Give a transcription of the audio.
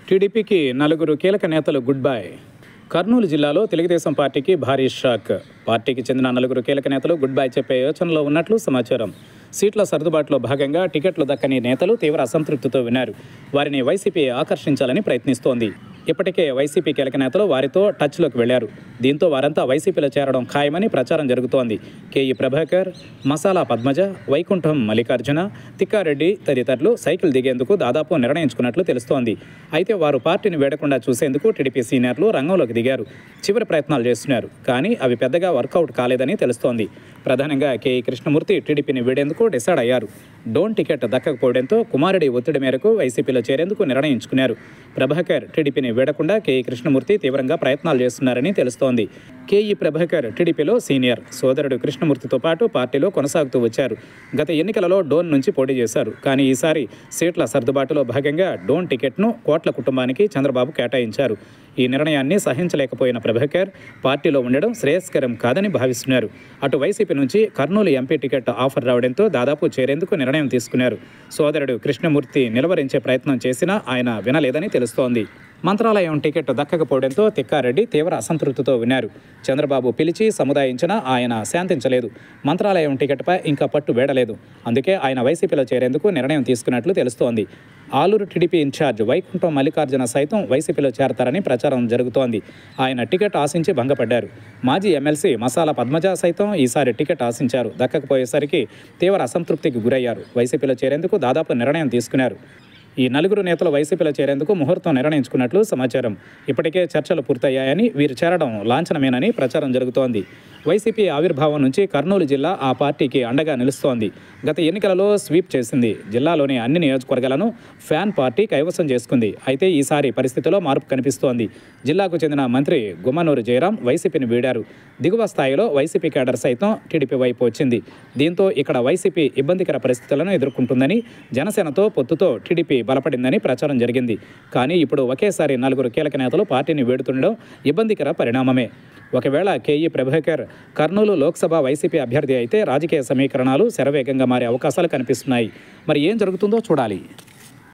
టీడీపీకి నలుగురు కీలక నేతలు గుడ్ బై కర్నూలు జిల్లాలో తెలుగుదేశం పార్టీకి భారీ షాక్ పార్టీకి చెందిన నలుగురు కీలక నేతలు గుడ్ బై చెప్పే యోచనలో ఉన్నట్లు సమాచారం సీట్ల సర్దుబాటులో భాగంగా టికెట్లు దక్కని నేతలు తీవ్ర అసంతృప్తితో విన్నారు వారిని వైసీపీ ఆకర్షించాలని ప్రయత్నిస్తోంది ఇప్పటికే వైసీపీ కీలక నేతలు వారితో టచ్లోకి వెళ్లారు దీంతో వారంతా వైసీపీలో చేరడం ఖాయమని ప్రచారం జరుగుతోంది కేఈ ప్రభాకర్ మసాలా పద్మజ వైకుంఠం మల్లికార్జున తిక్కారెడ్డి తదితరులు సైకిల్ దిగేందుకు దాదాపు నిర్ణయించుకున్నట్లు తెలుస్తోంది అయితే వారు పార్టీని వేడకుండా చూసేందుకు టీడీపీ సీనియర్లు రంగంలోకి దిగారు చివరి ప్రయత్నాలు చేస్తున్నారు కానీ అవి పెద్దగా వర్కౌట్ కాలేదని తెలుస్తోంది ప్రధానంగా కేఈ కృష్ణమూర్తి టీడీపీని వీడేందుకు డిసైడ్ అయ్యారు డోన్ టికెట్ దక్కకపోవడంతో కుమారుడి ఒత్తిడి మేరకు వైసీపీలో చేరేందుకు నిర్ణయించుకున్నారు ప్రభాకర్ టీడీపీని వీడకుండా కేఈ కృష్ణమూర్తి తీవ్రంగా ప్రయత్నాలు చేస్తున్నారని తెలుస్తోంది కేఈ ప్రభాకర్ టీడీపీలో సీనియర్ సోదరుడు కృష్ణమూర్తితో పాటు పార్టీలో కొనసాగుతూ వచ్చారు గత ఎన్నికలలో డోన్ నుంచి పోటీ చేశారు కానీ ఈసారి సీట్ల సర్దుబాటులో భాగంగా డోన్ టికెట్ను కోట్ల కుటుంబానికి చంద్రబాబు కేటాయించారు ఈ నిర్ణయాన్ని సహించలేకపోయిన ప్రభాకర్ పార్టీలో ఉండడం శ్రేయస్కరం కాదని భావిస్తున్నారు అటు వైసీపీ నుంచి కర్నూలు ఎంపీ టికెట్ ఆఫర్ రావడంతో దాదాపు చేరేందుకు నిర్ణయం తీసుకున్నారు సోదరుడు కృష్ణమూర్తి నిలవరించే ప్రయత్నం చేసినా ఆయన వినలేదని తెలుస్తోంది మంత్రాలయం టికెట్ దక్కకపోవడంతో తిక్కారెడ్డి తీవ్ర అసంతృప్తితో విన్నారు చంద్రబాబు పిలిచి సముదాయించినా ఆయన శాంతించలేదు మంత్రాలయం టికెట్పై ఇంకా పట్టు వేడలేదు అందుకే ఆయన వైసీపీలో చేరేందుకు నిర్ణయం తీసుకున్నట్లు తెలుస్తోంది ఆలూరు టీడీపీ ఇన్ఛార్జ్ వైకుంఠం మల్లికార్జున సైతం వైసీపీలో చేరతారని ప్రచారం జరుగుతోంది ఆయన టికెట్ ఆశించి భంగపడ్డారు మాజీ ఎమ్మెల్సీ మసాలా పద్మజ సైతం ఈసారి టికెట్ ఆశించారు దక్కకపోయేసరికి తీవ్ర అసంతృప్తికి గురయ్యారు వైసీపీలో చేరేందుకు దాదాపు నిర్ణయం తీసుకున్నారు ఈ నలుగురు నేతలు వైసీపీలో చేరేందుకు ముహూర్తం నిర్ణయించుకున్నట్లు సమాచారం ఇప్పటికే చర్చలు పూర్తయ్యాయని వీరు చేరడం లాంఛనమేనని ప్రచారం జరుగుతోంది వైసీపీ ఆవిర్భావం నుంచి కర్నూలు జిల్లా ఆ పార్టీకి అండగా నిలుస్తోంది గత ఎన్నికలలో స్వీప్ చేసింది జిల్లాలోని అన్ని నియోజకవర్గాలను ఫ్యాన్ పార్టీ కైవసం చేసుకుంది అయితే ఈసారి పరిస్థితిలో మార్పు కనిపిస్తోంది జిల్లాకు చెందిన మంత్రి గుమ్మనూరు జయరాం వైసీపీని వీడారు దిగువ స్థాయిలో వైసీపీ కేడర్ సైతం టీడీపీ వైపు వచ్చింది దీంతో ఇక్కడ వైసీపీ ఇబ్బందికర పరిస్థితులను ఎదుర్కొంటుందని జనసేనతో పొత్తుతో టీడీపీ బలపడిందని ప్రచారం జరిగింది కానీ ఇప్పుడు ఒకేసారి నలుగురు కీలక నేతలు పార్టీని వేడుతుండడం ఇబ్బందికర పరిణామమే ఒకవేళ కేఈ ప్రభాకర్ కర్నూలు లోక్సభ వైసీపీ అభ్యర్థి అయితే రాజకీయ సమీకరణాలు శరవేగంగా మారే అవకాశాలు కనిపిస్తున్నాయి మరి ఏం జరుగుతుందో చూడాలి